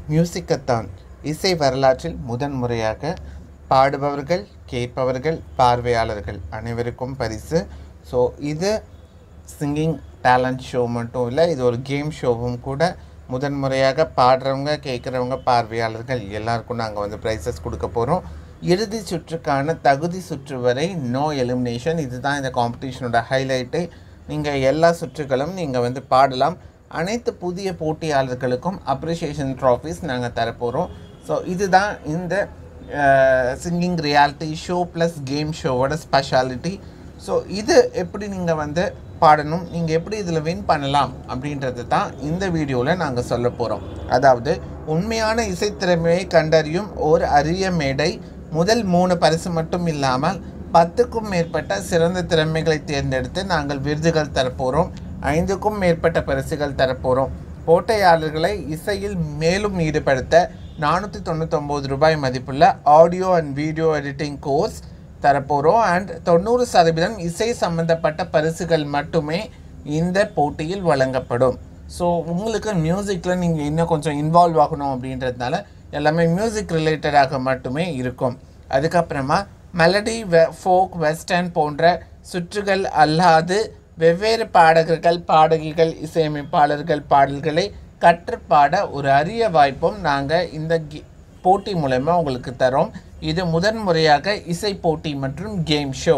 மியூசிக்கத்தான் இசை வரலாற்றில் முதன்முறையாக பாடுபவர்கள் கேட்பவர்கள் பார்வையாளர்கள் அனைவருக்கும் பரிசு ஸோ இது சிங்கிங் டேலண்ட் ஷோ மட்டும் இல்லை இது ஒரு கேம் ஷோவும் கூட முதன்முறையாக பாடுறவங்க கேட்குறவங்க பார்வையாளர்கள் எல்லாருக்கும் நாங்கள் வந்து ப்ரைஸஸ் கொடுக்க போகிறோம் இறுதி சுற்றுக்கான தகுதி சுற்று வரை நோ எலிமினேஷன் இதுதான் இந்த காம்படிஷனோட ஹைலைட்டு நீங்கள் எல்லா சுற்றுகளும் நீங்கள் வந்து பாடலாம் அனைத்து புதிய போட்டியாளர்களுக்கும் அப்ரிஷியேஷன் ட்ராஃபிஸ் நாங்கள் தரப்போகிறோம் ஸோ இதுதான் இந்த singing reality show plus game ஷோவோட ஸ்பெஷாலிட்டி ஸோ இது எப்படி நீங்கள் வந்து பாடணும் நீங்கள் எப்படி இதில் வின் பண்ணலாம் அப்படின்றது தான் இந்த வீடியோவில் நாங்கள் சொல்ல போகிறோம் அதாவது உண்மையான இசைத்திறமையை கண்டறியும் ஓர் அரிய மேடை முதல் மூணு பரிசு மட்டும் இல்லாமல் பத்துக்கும் மேற்பட்ட சிறந்த திறமைகளை தேர்ந்தெடுத்து நாங்கள் விருதுகள் தரப்போகிறோம் ஐந்துக்கும் மேற்பட்ட பரிசுகள் தரப்போகிறோம் போட்டியாளர்களை இசையில் மேலும் ஈடுபடுத்த நானூற்றி தொண்ணூத்தொம்பது ரூபாய் மதிப்புள்ள audio and video editing course தரப்போகிறோம் அண்ட் தொண்ணூறு சதவீதம் இசை சம்பந்தப்பட்ட பரிசுகள் மட்டுமே இந்த போட்டியில் வழங்கப்படும் ஸோ உங்களுக்கு மியூசிக்கில் நீங்கள் இன்னும் கொஞ்சம் இன்வால்வ் ஆகணும் அப்படின்றதுனால எல்லாமே மியூசிக் ரிலேட்டடாக மட்டுமே இருக்கும் அதுக்கப்புறமா மெலடி வெ ஃபோக் வெஸ்டர்ன் போன்ற சுற்றுகள் அல்லாது வெவ்வேறு பாடகர்கள் பாடகிகள் இசையமைப்பாளர்கள் பாடல்களை கற்றுப்பாட ஒரு அரிய வாய்ப்பும் நாங்கள் இந்த கி- போட்டி மூலமா உங்களுக்கு தரோம் இது முதன்முறையாக இசை போட்டி மற்றும் கேம் ஷோ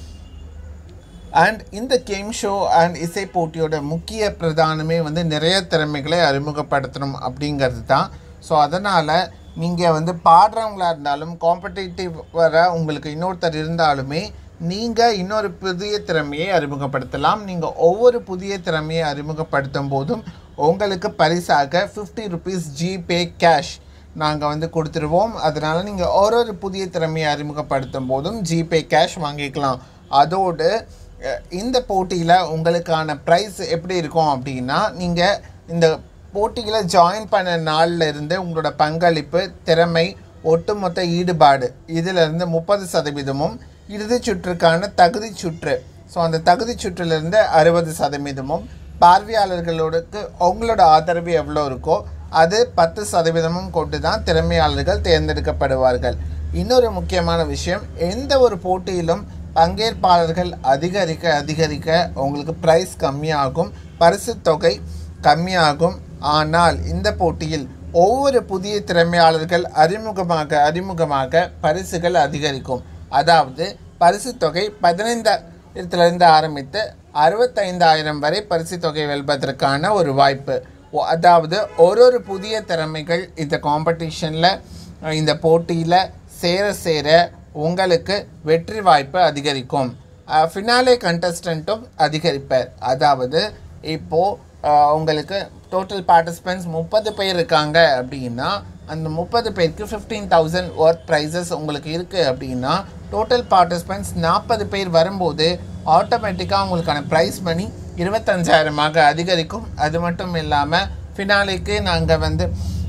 அண்ட் இந்த கேம் ஷோ அண்ட் இசை போட்டியோட முக்கிய பிரதானமே வந்து நிறைய திறமைகளை அறிமுகப்படுத்தணும் அப்படிங்கிறது தான் ஸோ அதனால் நீங்கள் வந்து பாடுறவங்களா இருந்தாலும் காம்படிட்டிவ் வர உங்களுக்கு இன்னொருத்தர் இருந்தாலுமே நீங்கள் இன்னொரு புதிய திறமையை அறிமுகப்படுத்தலாம் நீங்கள் ஒவ்வொரு புதிய திறமையை அறிமுகப்படுத்தும் போதும் உங்களுக்கு பரிசாக ஃபிஃப்டி ருபீஸ் ஜிபே கேஷ் நாங்கள் வந்து கொடுத்துருவோம் அதனால் நீங்கள் ஒரு ஒரு புதிய திறமையை அறிமுகப்படுத்தும் போதும் ஜிபே கேஷ் வாங்கிக்கலாம் அதோடு அஹ், இந்த போட்டியில் உங்களுக்கான ப்ரைஸ் எப்படி இருக்கும் அப்படின்னா நீங்கள் இந்த போட்டியில் ஜாயின் பண்ண நாள்ல இருந்து உங்களோட பங்களிப்பு திறமை ஒட்டுமொத்த ஈடுபாடு இதிலிருந்து முப்பது சதவீதமும் இறுதிச் சுற்றுக்கான தகுதி சுற்று ஸோ அந்த தகுதி சுற்றிலிருந்து அறுபது சதவீதமும் பார்வையாளர்களுக்கு உங்களோட ஆதரவு எவ்வளோ இருக்கோ அது பத்து சதவீதமும் கொண்டு தான் திறமையாளர்கள் தேர்ந்தெடுக்கப்படுவார்கள் இன்னொரு முக்கியமான விஷயம் எந்த ஒரு போட்டியிலும் பங்கேற்பாளர்கள் அதிகரிக்க அதிகரிக்க உங்களுக்கு ப்ரைஸ் கம்மியாகும் பரிசுத் தொகை கம்மியாகும் ஆனால் இந்த போட்டியில் ஒவ்வொரு புதிய திறமையாளர்கள் அறிமுகமாக அறிமுகமாக பரிசுகள் அதிகரிக்கும் அதாவது பரிசு தொகை பதினைந்தாயிரத்திலிருந்து ஆரம்பித்து அறுபத்தைந்தாயிரம் வரை பரிசு தொகை வெல்வதற்கான ஒரு வாய்ப்பு ஒ- அதாவது ஒரு ஒரு புதிய திறமைகள் இந்த காம்படிஷனில் இந்த போட்டியில் சேர சேர உங்களுக்கு வெற்றி வாய்ப்பு அதிகரிக்கும் ஃபினாலே கண்டஸ்டண்ட்டும் அதிகரிப்பார் அதாவது இப்போது உங்களுக்கு டோட்டல் பார்ட்டிசிபெண்ட்ஸ் முப்பது பேர் இருக்காங்க அப்படின்னா அந்த முப்பது பேருக்கு ஃபிஃப்டீன் தௌசண்ட் ஒர்த் ப்ரைஸஸ் உங்களுக்கு இருக்குது அப்படின்னா டோட்டல் பார்ட்டிசிபெண்ட்ஸ் நாற்பது பேர் வரும்போது ஆட்டோமேட்டிக்காக உங்களுக்கான ப்ரைஸ் மணி இருபத்தஞ்சாயிரமாக அதிகரிக்கும் அது மட்டும் இல்லாமல் ஃபினாலேக்கு நாங்கள் வந்து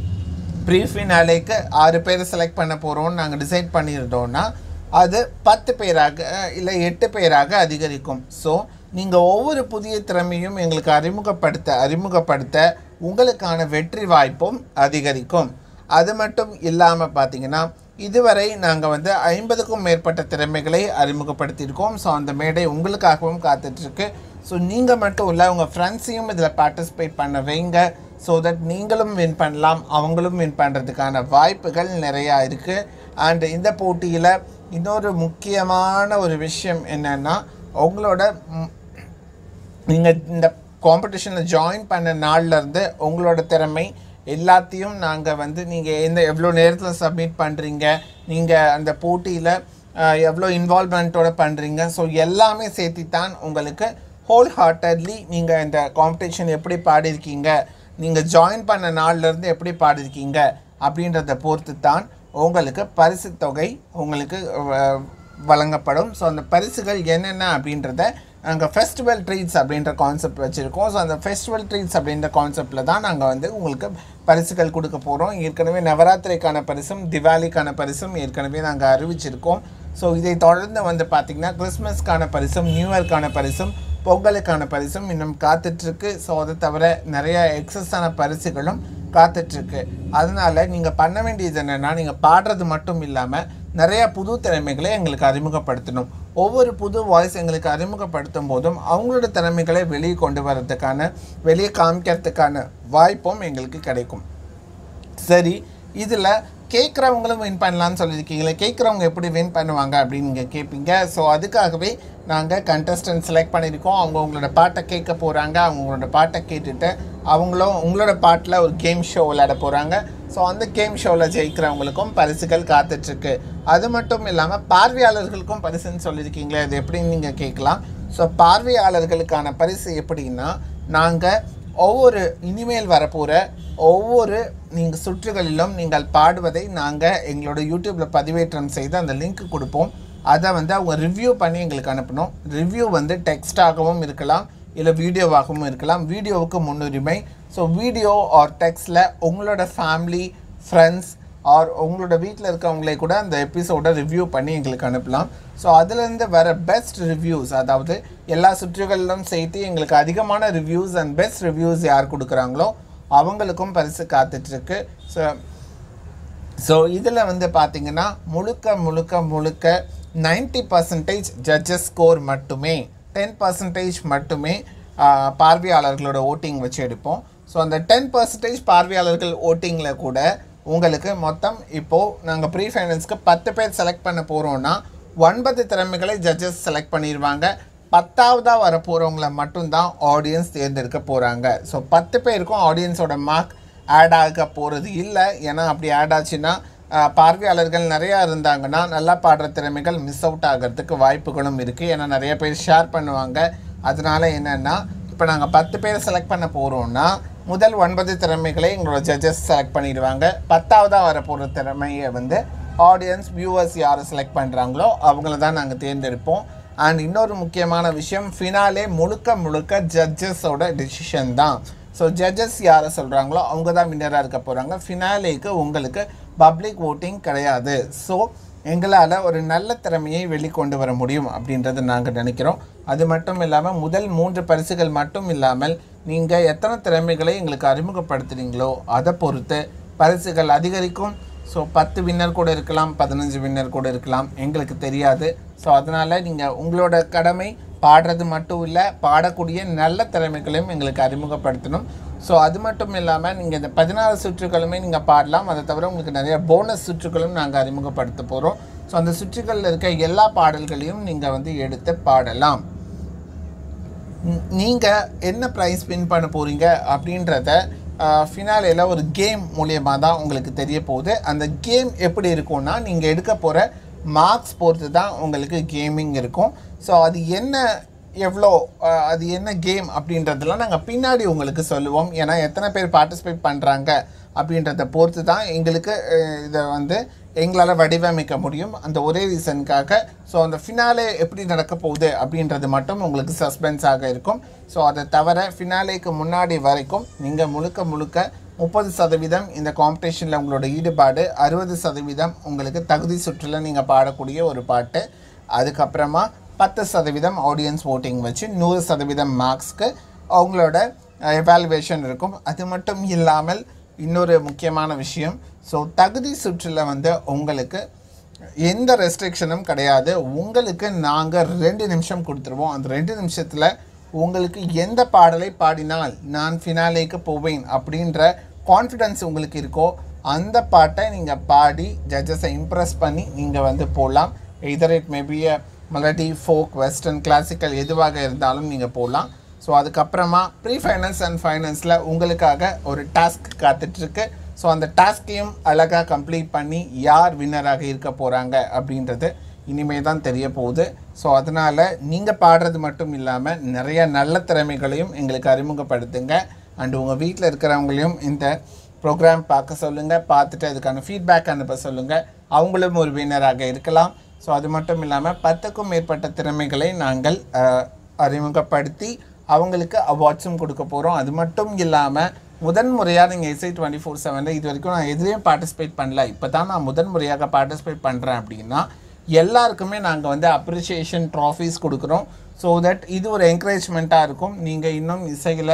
ப்ரீ ஃபினாலேக்கு ஆறு பேர் செலக்ட் பண்ண போகிறோம்னு நாங்கள் டிசைட் பண்ணியிருந்தோம்னா அது பத்து பேராக இல்லை எட்டு பேராக அதிகரிக்கும் ஸோ நீங்கள் ஒவ்வொரு புதிய திறமையும் எங்களுக்கு அறிமுகப்படுத்த அறிமுகப்படுத்த உங்களுக்கான வெற்றி வாய்ப்பும் அதிகரிக்கும் அது மட்டும் இல்லாமல் பார்த்தீங்கன்னா இதுவரை நாங்கள் வந்து ஐம்பதுக்கும் மேற்பட்ட திறமைகளை அறிமுகப்படுத்தியிருக்கோம் ஸோ அந்த மேடை உங்களுக்காகவும் காத்துட்ருக்கு ஸோ நீங்கள் மட்டும் இல்லை உங்கள் ஃப்ரெண்ட்ஸையும் இதில் பார்ட்டிசிபேட் பண்ண வைங்க ஸோ தட் நீங்களும் வின் பண்ணலாம் அவங்களும் வின் பண்ணுறதுக்கான வாய்ப்புகள் நிறையா இருக்குது அண்ட் இந்த போட்டியில் இன்னொரு முக்கியமான ஒரு விஷயம் என்னென்னா உங்களோட ம், நீங்கள் இந்த காம்படிஷனில் ஜாயின் பண்ண நாள்ல இருந்து உங்களோட திறமை எல்லாத்தையும் நாங்கள் வந்து நீங்கள் எந்த எவ்வளோ நேரத்தில் சப்மிட் பண்ணுறீங்க நீங்கள் அந்த போட்டியில் எவ்வளோ இன்வால்மெண்ட்டோட பண்ணுறீங்க ஸோ எல்லாமே சேர்த்து தான் உங்களுக்கு ஹோல் ஹார்ட்டட்லி நீங்கள் இந்த காம்படிஷன் எப்படி பாடியிருக்கீங்க நீங்கள் ஜாயின் பண்ண நாள்லேருந்து எப்படி பாடியிருக்கீங்க அப்படின்றத பொறுத்து தான் உங்களுக்கு பரிசு தொகை உங்களுக்கு அஹ், வழங்கப்படும் ஸோ அந்த பரிசுகள் என்னென்ன அப்படின்றத நாங்கள் ஃபெஸ்டிவல் ட்ரீட்ஸ் அப்படின்ற கான்செப்ட் வச்சுருக்கோம் ஸோ அந்த ஃபெஸ்டிவல் ட்ரீட்ஸ் அப்படின்ற கான்செப்டில் தான் நாங்கள் வந்து உங்களுக்கு பரிசுகள் கொடுக்க போகிறோம் ஏற்கனவே நவராத்திரிக்கான பரிசும் திவாலிக்கான பரிசும் ஏற்கனவே நாங்கள் அறிவிச்சிருக்கோம் ஸோ இதை தொடர்ந்து வந்து பார்த்திங்கன்னா கிறிஸ்மஸ்க்கான பரிசும் நியூ இயர்க்கான பரிசும் பொங்கலுக்கான பரிசும் இன்னும் காத்துட்ருக்கு ஸோ அதை தவிர நிறைய எக்ஸஸான பரிசுகளும் காத்துட்ருக்கு அதனால நீங்கள் பண்ண வேண்டியது என்னென்னா நீங்கள் பாடுறது மட்டும் இல்லாமல் நிறைய புது திறமைகளை எங்களுக்கு அறிமுகப்படுத்தணும் ஒவ்வொரு புது வாய்ஸ் எங்களுக்கு அறிமுகப்படுத்தும் போதும் அவங்களோட திறமைகளை வெளியே கொண்டு வர்றதுக்கான வெளியே காமிக்கிறதுக்கான வாய்ப்பும் எங்களுக்கு கிடைக்கும் சரி இதில் கேட்குறவங்களும் வின் பண்ணலான்னு சொல்லியிருக்கீங்களே கேட்குறவங்க எப்படி வின் பண்ணுவாங்க அப்படின்னு நீங்கள் கேட்பீங்க ஸோ அதுக்காகவே நாங்கள் கண்டஸ்டன்ட் செலக்ட் பண்ணியிருக்கோம் அவங்க உங்களோட பாட்டை கேட்க போகிறாங்க அவங்களோட பாட்டை கேட்டுட்டு அவங்களும் உங்களோட பாட்டில் ஒரு கேம் ஷோ விளையாட போகிறாங்க ஸோ அந்த கேம் ஷோவில் ஜெயிக்கிறவங்களுக்கும் பரிசுகள் காத்துட்ருக்கு அது மட்டும் இல்லாமல் பார்வையாளர்களுக்கும் பரிசுன்னு சொல்லியிருக்கீங்களே அது எப்படின்னு நீங்கள் கேட்கலாம் ஸோ பார்வையாளர்களுக்கான பரிசு எப்படின்னா நாங்கள் ஒவ்வொரு இனிமேல் வரப்போகிற ஒவ்வொரு நீங்கள் சுற்றுகளிலும் நீங்கள் பாடுவதை நாங்கள் எங்களோட யூடியூப்பில் பதிவேற்றம் செய்து அந்த லிங்க் கொடுப்போம் அதை வந்து அவங்க ரிவ்யூ பண்ணி எங்களுக்கு அனுப்பணும் ரிவ்யூ வந்து டெக்ஸ்டாகவும் இருக்கலாம் இல்லை வீடியோவாகவும் இருக்கலாம் வீடியோவுக்கு முன்னுரிமை ஸோ வீடியோ ஆர் டெக்ஸ்டில் உங்களோட ஃபேமிலி ஃப்ரெண்ட்ஸ் ஆர் உங்களோட வீட்டில் இருக்கவங்களே கூட அந்த எபிசோடை ரிவ்யூ பண்ணி எங்களுக்கு அனுப்பலாம் ஸோ அதுலேருந்து வர பெஸ்ட் ரிவ்யூஸ் அதாவது எல்லா சுற்றுகளிலும் சேர்த்து எங்களுக்கு அதிகமான ரிவ்யூஸ் அண்ட் பெஸ்ட் ரிவ்யூஸ் யார் கொடுக்குறாங்களோ அவங்களுக்கும் பரிசு காத்துட்ருக்கு ஸோ ஸோ இதில் வந்து பார்த்தீங்கன்னா முழுக்க முழுக்க முழுக்க 90% பர்சன்டேஜ் ஜட்ஜஸ் ஸ்கோர் மட்டுமே டென் பர்சன்டேஜ் மட்டுமே ஆ, பார்வையாளர்களோட ஓட்டிங் வச்சு எடுப்போம் ஸோ அந்த டென் பர்சன்டேஜ் பார்வையாளர்கள் ஓட்டிங்கில் கூட உங்களுக்கு மொத்தம் இப்போது நாங்கள் ப்ரீ ஃபைனல்ஸ்க்கு பத்து பேர் செலக்ட் பண்ண போகிறோன்னா ஒன்பது திறமைகளை ஜட்ஜஸ் செலக்ட் பண்ணிடுவாங்க பத்தாவதாக வர போகிறவங்கள மட்டும்தான் ஆடியன்ஸ் தேர்ந்தெடுக்க போகிறாங்க ஸோ பத்து பேருக்கும் ஆடியன்ஸோட மார்க் ஆட் ஆக போகிறது இல்லை ஏன்னா அப்படி ஆட் ஆச்சுன்னா ஆஹ், பார்வையாளர்கள் நிறையா இருந்தாங்கன்னா நல்லா பாடுற திறமைகள் மிஸ் அவுட் ஆகிறதுக்கு வாய்ப்புகளும் இருக்குது ஏன்னா நிறைய பேர் ஷேர் பண்ணுவாங்க அதனால என்னென்னா இப்போ நாங்கள் பத்து பேர் செலக்ட் பண்ண போகிறோம்னா முதல் ஒன்பது திறமைகளை எங்களோட ஜட்ஜஸ் செலக்ட் பண்ணிடுவாங்க பத்தாவதாக வர போகிற திறமையை வந்து ஆடியன்ஸ் வியூவர்ஸ் யாரை செலக்ட் பண்ணுறாங்களோ அவங்கள தான் நாங்கள் தேர்ந்தெடுப்போம் அண்ட் இன்னொரு முக்கியமான விஷயம் ஃபினாலே முழுக்க முழுக்க ஜட்ஜஸோட டெசிஷன் தான் ஸோ ஜட்ஜஸ் யாரை சொல்கிறாங்களோ அவங்க தான் வின்னராக இருக்க போகிறாங்க ஃபினாலேக்கு உங்களுக்கு பப்ளிக் ஓட்டிங் கிடையாது ஸோ எங்களால் ஒரு நல்ல திறமையை வெளிக்கொண்டு வர முடியும் அப்படின்றத நாங்கள் நினைக்கிறோம் அது மட்டும் இல்லாமல் முதல் மூன்று பரிசுகள் மட்டும் இல்லாமல் நீங்கள் எத்தனை திறமைகளை எங்களுக்கு அறிமுகப்படுத்துறீங்களோ அதை பொறுத்து பரிசுகள் அதிகரிக்கும் ஸோ பத்து வின்னர் கூட இருக்கலாம் பதினஞ்சு வின்னர் கூட இருக்கலாம் எங்களுக்கு தெரியாது ஸோ அதனால் நீங்கள் உங்களோட கடமை பாடுறது மட்டும் இல்லை பாடக்கூடிய நல்ல திறமைகளையும் எங்களுக்கு அறிமுகப்படுத்தணும் ஸோ அது மட்டும் இல்லாமல் நீங்கள் இந்த பதினாறு சுற்றுகளுமே நீங்கள் பாடலாம் அதை தவிர உங்களுக்கு நிறைய போனஸ் சுற்றுகளும் நாங்கள் அறிமுகப்படுத்த போகிறோம் ஸோ அந்த சுற்றுகளில் இருக்க எல்லா பாடல்களையும் நீங்கள் வந்து எடுத்து பாடலாம் நீங்கள் என்ன ப்ரைஸ் வின் பண்ண போகிறீங்க அப்படின்றத ஃபினாலேயில் ஒரு கேம் மூலியமாக தான் உங்களுக்கு தெரிய போகுது அந்த கேம் எப்படி இருக்கும்னா நீங்கள் எடுக்க போகிற மார்க்ஸ் பொறுத்து தான் உங்களுக்கு கேமிங் இருக்கும் ஸோ அது என்ன எவ்வளோ அஹ், அது என்ன கேம் அப்படின்றதெல்லாம் நாங்கள் பின்னாடி உங்களுக்கு சொல்லுவோம் ஏன்னா எத்தனை பேர் பார்ட்டிசிபேட் பண்ணுறாங்க அப்படின்றத பொறுத்து தான் எங்களுக்கு அஹ், இதை வந்து எங்களால் வடிவமைக்க முடியும் அந்த ஒரே ரீசனுக்காக ஸோ அந்த ஃபினாலே எப்படி நடக்க போகுது அப்படின்றது மட்டும் உங்களுக்கு சஸ்பென்ஸாக இருக்கும் ஸோ அதை தவிர ஃபினாலேக்கு முன்னாடி வரைக்கும் நீங்கள் முழுக்க முழுக்க முப்பது சதவீதம் இந்த காம்படிஷனில் உங்களோட ஈடுபாடு அறுபது சதவீதம் உங்களுக்கு தகுதி சுற்றில் நீங்கள் பாடக்கூடிய ஒரு பாட்டு அதுக்கப்புறமா பத்து சதவீதம் ஆடியன்ஸ் ஓட்டிங் வச்சு நூறு சதவீதம் மார்க்ஸ்க்கு அவங்களோட எவாலுவேஷன் இருக்கும் அது மட்டும் இல்லாமல் இன்னொரு முக்கியமான விஷயம் ஸோ தகுதி சுற்றில் வந்து உங்களுக்கு எந்த ரெஸ்ட்ரிக்ஷனும் கிடையாது உங்களுக்கு நாங்கள் ரெண்டு நிமிஷம் கொடுத்துருவோம் அந்த ரெண்டு நிமிஷத்தில் உங்களுக்கு எந்த பாடலை பாடினால் நான் ஃபினாலேக்கு போவேன் அப்படின்ற கான்ஃபிடன்ஸ் உங்களுக்கு இருக்கோ அந்த பாட்டை நீங்கள் பாடி ஜட்ஜஸை இம்ப்ரெஸ் பண்ணி நீங்கள் வந்து போடலாம் either it maybe melody folk western classical எதுவாக இருந்தாலும் நீங்கள் போடலாம் ஸோ அதுக்கப்புறமா ப்ரீ ஃபைனல்ஸ் அண்ட் ஃபைனல்ஸில் உங்களுக்காக ஒரு டாஸ்க் காத்துட்ருக்கு ஸோ அந்த டாஸ்கையும் அழகாக கம்ப்ளீட் பண்ணி யார் வின்னராக இருக்க போகிறாங்க அப்படின்றது இனிமே தான் தெரிய போகுது ஸோ அதனால் நீங்கள் பாடுறது மட்டும் இல்லாமல் நிறைய நல்ல திறமைகளையும் எங்களுக்கு அறிமுகப்படுத்துங்க அண்ட் உங்கள் வீட்டில் இருக்கிறவங்களையும் இந்த ப்ரோக்ராம் பார்க்க சொல்லுங்கள் பார்த்துட்டு அதுக்கான ஃபீட்பேக் அனுப்ப சொல்லுங்கள் அவங்களும் ஒரு வின்னராக இருக்கலாம் ஸோ அது மட்டும் இல்லாமல் பத்துக்கும் மேற்பட்ட திறமைகளை நாங்கள் அஹ், அறிமுகப்படுத்தி அவங்களுக்கு அவார்ட்ஸும் கொடுக்க போகிறோம் அது மட்டும் இல்லாமல் முதன் முறையாக நீங்கள் எஸ்ஐ டுவெண்ட்டி ஃபோர் செவனில் இது வரைக்கும் நான் எதுலேயும் பார்ட்டிசிபேட் பண்ணல இப்போ தான் நான் முதன் முறையாக பார்ட்டிசிபேட் பண்ணுறேன் அப்படின்னா எல்லாருக்குமே நாங்கள் வந்து அப்ரிசியேஷன் ட்ராஃபீஸ் கொடுக்குறோம் ஸோ தட் இது ஒரு என்கரேஜ்மெண்ட்டாக இருக்கும் நீங்கள் இன்னும் இசையில்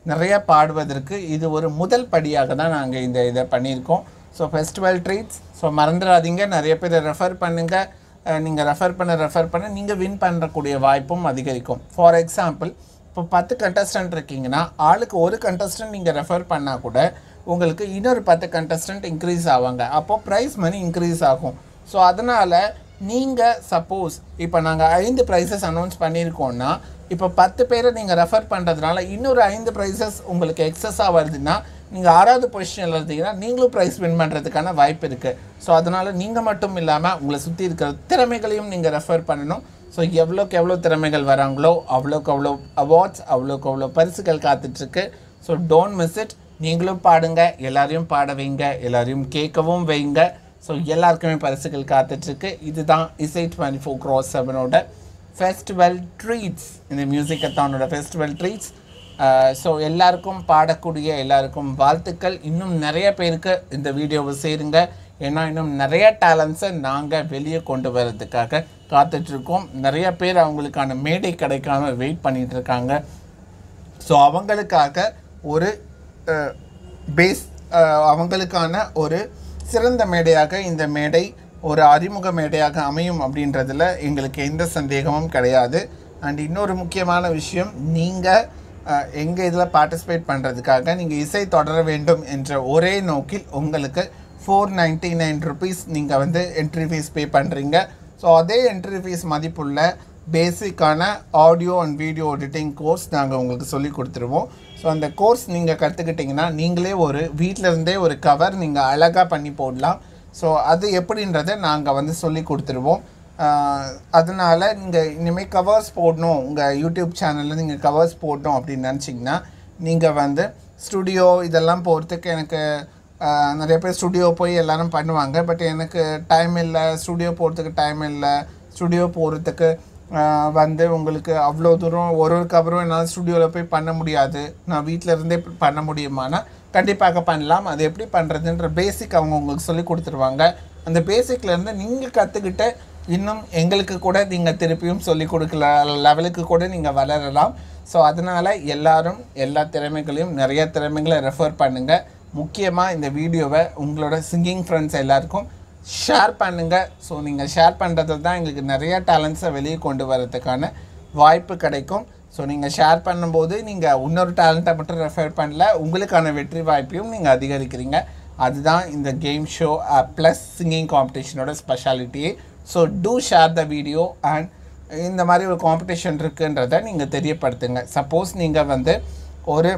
நிறைய பாடுவதற்கு இது ஒரு முதல் படியாக தான் நாங்கள் இந்த இதை பண்ணியிருக்கோம் ஸோ ஃபெஸ்டிவல் ட்ரீட்ஸ் ஸோ மறந்துடாதீங்க நிறைய பேர் ரெஃபர் பண்ணுங்கள் நீங்கள் ரெஃபர் பண்ண ரெஃபர் பண்ண நீங்கள் வின் பண்ணக்கூடிய வாய்ப்பும் அதிகரிக்கும் ஃபார் எக்ஸாம்பிள் இப்போ பத்து கண்டஸ்டன்ட் இருக்கீங்கன்னா ஆளுக்கு ஒரு கண்டஸ்டன்ட் நீங்கள் ரெஃபர் பண்ணால் கூட உங்களுக்கு இன்னொரு பத்து கண்டஸ்டன்ட் இன்க்ரீஸ் ஆவாங்க அப்போது ப்ரைஸ் மணி இன்க்ரீஸ் ஆகும் ஸோ அதனால் நீங்கள் சப்போஸ் இப்போ நாங்கள் ஐந்து ப்ரைஸஸ் அனௌன்ஸ் பண்ணியிருக்கோம்னா இப்போ பத்து பேரை நீங்கள் ரெஃபர் பண்ணுறதுனால இன்னொரு ஐந்து ப்ரைஸஸ் உங்களுக்கு எக்ஸஸாக வருதுன்னா நீங்கள் ஆறாவது பொசிஷனில் இருந்தீங்கன்னா நீங்களும் ப்ரைஸ் வின் பண்ணுறதுக்கான வாய்ப்பு இருக்குது ஸோ அதனால் நீங்கள் மட்டும் இல்லாமல் உங்களை சுற்றி இருக்கிற திறமைகளையும் நீங்கள் ரெஃபர் பண்ணணும் ஸோ எவ்வளோக்கு எவ்வளோ திறமைகள் வராங்களோ அவ்வளோக்கு அவ்வளோ அவார்ட்ஸ் அவ்வளோக்கு அவ்வளோ பரிசுகள் காத்துட்ருக்கு ஸோ டோன்ட் மிஸ் இட் நீங்களும் பாடுங்க எல்லாரையும் பாட வைங்க எல்லாரையும் கேட்கவும் வைங்க ஸோ எல்லாருக்குமே பரிசுகள் காத்துட்ருக்கு இதுதான் இசை டுவெண்ட்டி ஃபோர் க்ராஸ் செவனோட ஃபெஸ்டிவல் ட்ரீட்ஸ் இந்த மியூசிக் அத்தானோட ஃபெஸ்டிவல் ட்ரீட்ஸ் ஸோ எல்லாருக்கும் பாடக்கூடிய எல்லாருக்கும் வாழ்த்துக்கள் இன்னும் நிறைய பேருக்கு இந்த வீடியோவை சேருங்க ஏன்னா இன்னும் நிறைய டேலண்ட்ஸை நாங்கள் வெளியே கொண்டு வர்றதுக்காக காத்துட்ருக்கோம் நிறைய பேர் அவங்களுக்கான மேடை கிடைக்காம வெயிட் பண்ணிட்டு இருக்காங்க ஸோ அவங்களுக்காக ஒரு பேஸ் அவங்களுக்கான ஒரு சிறந்த மேடையாக இந்த மேடை ஒரு அறிமுக மேடையாக அமையும் அப்படின்றதுல எங்களுக்கு எந்த சந்தேகமும் கிடையாது அண்ட் இன்னொரு முக்கியமான விஷயம் நீங்கள் எங்கள் இதில் பார்ட்டிசிபேட் பண்ணுறதுக்காக நீங்கள் இசை தொடர வேண்டும் என்ற ஒரே நோக்கில் உங்களுக்கு ஃபோர் நைன்ட்டி நைன் ருபீஸ் நீங்கள் வந்து என்ட்ரி ஃபீஸ் பே பண்ணுறீங்க ஸோ அதே என்ட்ரி ஃபீஸ் மதிப்புள்ள பேசிக்கான audio and video editing course நாங்கள் உங்களுக்கு சொல்லி கொடுத்துருவோம் ஸோ அந்த கோர்ஸ் நீங்கள் கற்றுக்கிட்டிங்கன்னா நீங்களே ஒரு வீட்டில் இருந்தே ஒரு கவர் நீங்கள் அழகாக பண்ணி போடலாம் ஸோ அது எப்படின்றத நாங்கள் வந்து சொல்லி கொடுத்துருவோம் அதனால் நீங்கள் இனிமேல் கவர்ஸ் போடணும் உங்கள் யூடியூப் சேனலில் நீங்கள் கவர்ஸ் போடணும் அப்படின்னு நினச்சிங்கன்னா நீங்கள் வந்து ஸ்டுடியோ இதெல்லாம் போகிறதுக்கு எனக்கு ஆஹ், நிறைய பேர் ஸ்டுடியோ போய் எல்லாரும் பண்ணுவாங்க பட் எனக்கு டைம் இல்லை ஸ்டுடியோ போகிறதுக்கு டைம் இல்லை ஸ்டுடியோ போகிறதுக்கு வந்து உங்களுக்கு அவ்வளோ தூரம் ஒரு ஒரு கவரும் என்னால் ஸ்டுடியோவில் போய் பண்ண முடியாது நான் வீட்டில் இருந்தே பண்ண முடியுமானா கண்டிப்பாக பண்ணலாம் அது எப்படி பண்ணுறதுன்ற பேசிக் அவங்க உங்களுக்கு சொல்லி கொடுத்துருவாங்க அந்த பேசிக்லேருந்து நீங்கள் கற்றுக்கிட்ட இன்னும் எங்களுக்கு கூட நீங்கள் திருப்பியும் சொல்லி கொடுக்கல லெவலுக்கு கூட நீங்கள் வளரலாம் ஸோ அதனால் எல்லாரும் எல்லா திறமைகளையும் நிறைய திறமைகளை ரெஃபர் பண்ணுங்கள் முக்கியமாக இந்த வீடியோவை உங்களோட சிங்கிங் ஃப்ரெண்ட்ஸ் எல்லாருக்கும் ஷேர் பண்ணுங்கள் ஸோ நீங்கள் ஷேர் பண்ணுறது தான் எங்களுக்கு நிறைய டேலண்ட்ஸை வெளியே கொண்டு வரதுக்கான வாய்ப்பு கிடைக்கும் ஸோ நீங்கள் ஷேர் பண்ணும்போது நீங்கள் இன்னொரு டேலண்ட்டை மட்டும் ரெஃபர் பண்ணல உங்களுக்கான வெற்றி வாய்ப்பையும் நீங்கள் அதிகரிக்கிறீங்க அதுதான் இந்த கேம் ஷோ ப்ளஸ் சிங்கிங் காம்படிஷனோட ஸ்பெஷாலிட்டியே so to share the video and இந்த மாதிரி ஒரு காம்படிஷன் இருக்குன்றதை நீங்கள் தெரியப்படுத்துங்க சப்போஸ் நீங்கள் வந்து ஒரு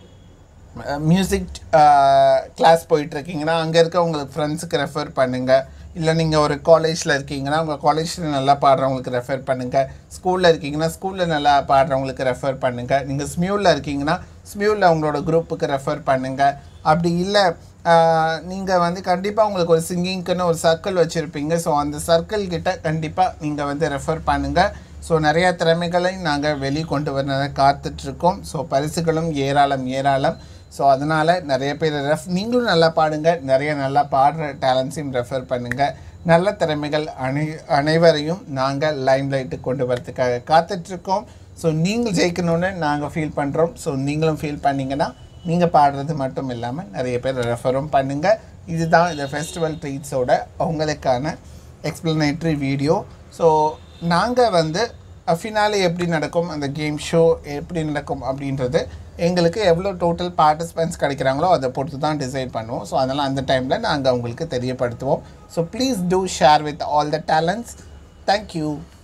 மியூசிக் கிளாஸ் போயிட்டுருக்கீங்கன்னா அங்கே இருக்க உங்களுக்கு ஃப்ரெண்ட்ஸுக்கு ரெஃபர் பண்ணுங்கள் இல்லை நீங்கள் ஒரு காலேஜில் இருக்கீங்கன்னா உங்கள் காலேஜில் நல்லா பாடுறவங்களுக்கு ரெஃபர் பண்ணுங்கள் ஸ்கூலில் இருக்கீங்கன்னா ஸ்கூலில் நல்லா பாடுறவங்களுக்கு ரெஃபர் பண்ணுங்கள் நீங்கள் ஸ்மியூவில் இருக்கீங்கன்னா ஸ்மியூவில் உங்களோட குரூப்புக்கு ரெஃபர் பண்ணுங்கள் அப்படி இல்லை நீங்கள் வந்து கண்டிப்பாக உங்களுக்கு ஒரு சிங்கிங்க்குன்னு ஒரு சர்க்கிள் வச்சுருப்பீங்க ஸோ அந்த சர்க்கிள் கிட்ட கண்டிப்பாக நீங்கள் வந்து ரெஃபர் பண்ணுங்கள் ஸோ நிறையா திறமைகளை நாங்கள் வெளியே கொண்டு வர காத்துட்ருக்கோம் ஸோ பரிசுகளும் ஏராளம் ஏராளம் ஸோ அதனால் நிறைய பேர் ரெஃப் நீங்களும் நல்லா பாடுங்க நிறைய நல்லா பாடுற டேலண்ட்ஸையும் ரெஃபர் பண்ணுங்கள் நல்ல திறமைகள் அனை அனைவரையும் நாங்கள் லைம் லைட்டு கொண்டு வரதுக்காக காத்துட்ருக்கோம் ஸோ நீங்கள் ஜெயிக்கணும்னு நாங்கள் ஃபீல் பண்ணுறோம் ஸோ நீங்களும் ஃபீல் பண்ணீங்கன்னா நீங்கள் பாடுறது மட்டும் இல்லாமல் நிறைய பேர் ரெஃபரும் பண்ணுங்கள் இதுதான் இந்த ஃபெஸ்டிவல் ட்ரீட்ஸோட உங்களுக்கான எக்ஸ்ப்ளனேட்ரி வீடியோ ஸோ நாங்கள் வந்து ஃபினாலே எப்படி நடக்கும் அந்த கேம் ஷோ எப்படி நடக்கும் அப்படின்றது எங்களுக்கு எவ்வளோ டோட்டல் பார்ட்டிசிபென்ட்ஸ் கிடைக்கிறாங்களோ அதை பொறுத்து தான் டிசைட் பண்ணுவோம் ஸோ அதனால் அந்த டைமில் நாங்கள் உங்களுக்கு தெரியப்படுத்துவோம் so please to share with all the talents thank you